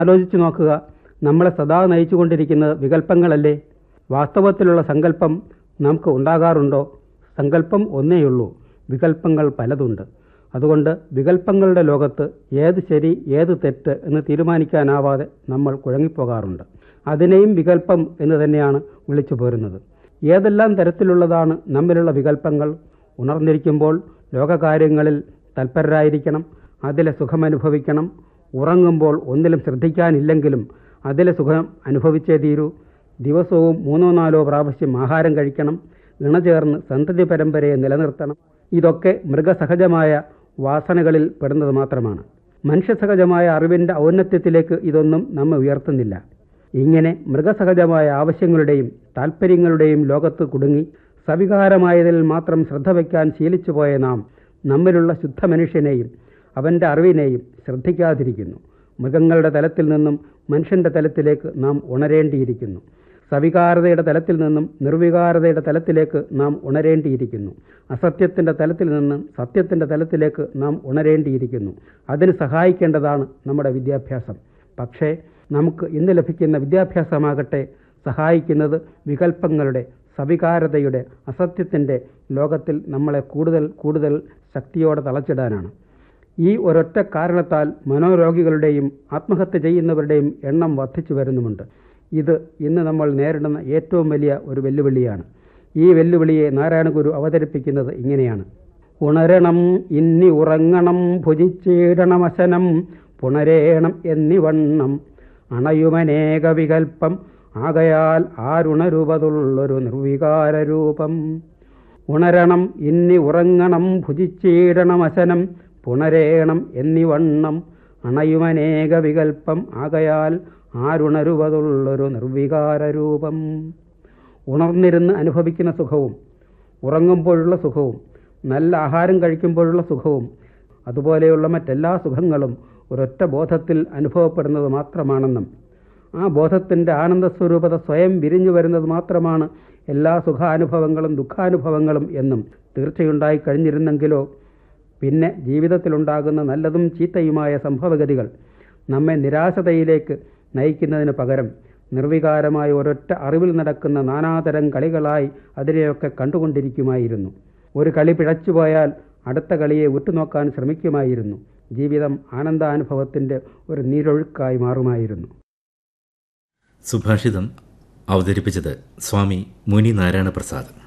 ആലോചിച്ചു നോക്കുക നമ്മളെ സദാ നയിച്ചുകൊണ്ടിരിക്കുന്നത് വികല്പങ്ങളല്ലേ വാസ്തവത്തിലുള്ള സങ്കല്പം നമുക്ക് ഉണ്ടാകാറുണ്ടോ സങ്കല്പം ഒന്നേയുള്ളൂ വികല്പങ്ങൾ പലതുണ്ട് അതുകൊണ്ട് വികല്പങ്ങളുടെ ലോകത്ത് ഏത് ശരി ഏത് തെറ്റ് എന്ന് തീരുമാനിക്കാനാവാതെ നമ്മൾ കുഴങ്ങിപ്പോകാറുണ്ട് അതിനെയും വികല്പം എന്ന് തന്നെയാണ് വിളിച്ചു പോരുന്നത് ഏതെല്ലാം തരത്തിലുള്ളതാണ് നമ്മിലുള്ള വികല്പങ്ങൾ ഉണർന്നിരിക്കുമ്പോൾ ലോകകാര്യങ്ങളിൽ തൽപരരായിരിക്കണം അതിലെ സുഖമനുഭവിക്കണം ഉറങ്ങുമ്പോൾ ഒന്നിലും ശ്രദ്ധിക്കാനില്ലെങ്കിലും അതിലെ സുഖം അനുഭവിച്ചേ തീരൂ ദിവസവും മൂന്നോ നാലോ പ്രാവശ്യം ആഹാരം കഴിക്കണം ഇണചേർന്ന് സന്തതി പരമ്പരയെ നിലനിർത്തണം ഇതൊക്കെ മൃഗസഹജമായ വാസനകളിൽ പെടുന്നത് മാത്രമാണ് മനുഷ്യസഹജമായ അറിവിൻ്റെ ഔന്നത്യത്തിലേക്ക് ഇതൊന്നും നമ്മെ ഉയർത്തുന്നില്ല ഇങ്ങനെ മൃഗസഹജമായ ആവശ്യങ്ങളുടെയും താൽപ്പര്യങ്ങളുടെയും ലോകത്ത് കുടുങ്ങി സവികാരമായതിൽ മാത്രം ശ്രദ്ധ വയ്ക്കാൻ ശീലിച്ചു പോയ നാം നമ്മിലുള്ള ശുദ്ധ മനുഷ്യനെയും അവൻ്റെ അറിവിനെയും ശ്രദ്ധിക്കാതിരിക്കുന്നു മൃഗങ്ങളുടെ തലത്തിൽ നിന്നും മനുഷ്യൻ്റെ തലത്തിലേക്ക് നാം ഉണരേണ്ടിയിരിക്കുന്നു സവികാരതയുടെ തലത്തിൽ നിന്നും നിർവികാരതയുടെ തലത്തിലേക്ക് നാം ഉണരേണ്ടിയിരിക്കുന്നു അസത്യത്തിൻ്റെ തലത്തിൽ നിന്നും സത്യത്തിൻ്റെ തലത്തിലേക്ക് നാം ഉണരേണ്ടിയിരിക്കുന്നു അതിന് സഹായിക്കേണ്ടതാണ് നമ്മുടെ വിദ്യാഭ്യാസം പക്ഷേ നമുക്ക് ഇന്ന് ലഭിക്കുന്ന വിദ്യാഭ്യാസമാകട്ടെ സഹായിക്കുന്നത് വികല്പങ്ങളുടെ സവികാരതയുടെ അസത്യത്തിൻ്റെ ലോകത്തിൽ നമ്മളെ കൂടുതൽ കൂടുതൽ ശക്തിയോടെ തളച്ചിടാനാണ് ഈ ഒരൊറ്റ കാരണത്താൽ മനോരോഗികളുടെയും ആത്മഹത്യ ചെയ്യുന്നവരുടെയും എണ്ണം വർദ്ധിച്ചു വരുന്നുമുണ്ട് ഇത് ഇന്ന് നമ്മൾ നേരിടുന്ന ഏറ്റവും വലിയ ഒരു വെല്ലുവിളിയാണ് ഈ വെല്ലുവിളിയെ നാരായണഗുരു അവതരിപ്പിക്കുന്നത് ഇങ്ങനെയാണ് ഉണരണം ഇന്നി ഉറങ്ങണം ഭുജിച്ചിടണമശനം പുണരേണം എന്നിവണ്ണം അണയുമനേക വികൽപ്പം ആകയാൽ ആരുണരൂപതുള്ളൊരു നിർവികാര രൂപം ഉണരണം ഇന്നി ഉറങ്ങണം ഭുജിച്ചിടണമശനം പുണരേണം എന്നിവണ്ണം അണയുമനേക വികൽപ്പം ആകയാൽ ആരുണരുവതുള്ളൊരു നിർവികാര രൂപം ഉണർന്നിരുന്ന് അനുഭവിക്കുന്ന സുഖവും ഉറങ്ങുമ്പോഴുള്ള സുഖവും നല്ല ആഹാരം കഴിക്കുമ്പോഴുള്ള സുഖവും അതുപോലെയുള്ള മറ്റെല്ലാ സുഖങ്ങളും ഒരൊറ്റ ബോധത്തിൽ അനുഭവപ്പെടുന്നത് മാത്രമാണെന്നും ആ ബോധത്തിൻ്റെ ആനന്ദസ്വരൂപത സ്വയം വിരിഞ്ഞു വരുന്നത് മാത്രമാണ് എല്ലാ സുഖാനുഭവങ്ങളും ദുഃഖാനുഭവങ്ങളും എന്നും തീർച്ചയുണ്ടായി കഴിഞ്ഞിരുന്നെങ്കിലോ പിന്നെ ജീവിതത്തിലുണ്ടാകുന്ന നല്ലതും ചീത്തയുമായ സംഭവഗതികൾ നമ്മെ നിരാശതയിലേക്ക് നയിക്കുന്നതിന് പകരം നിർവികാരമായ ഒരൊറ്റ അറിവിൽ നടക്കുന്ന നാനാതരം കളികളായി അതിനെയൊക്കെ കണ്ടുകൊണ്ടിരിക്കുമായിരുന്നു ഒരു കളി പിഴച്ചുപോയാൽ അടുത്ത കളിയെ ഉറ്റുനോക്കാൻ ശ്രമിക്കുമായിരുന്നു ജീവിതം ആനന്ദാനുഭവത്തിൻ്റെ ഒരു നീരൊഴുക്കായി മാറുമായിരുന്നു സുഭാഷിതം അവതരിപ്പിച്ചത് സ്വാമി മുനി നാരായണ പ്രസാദ്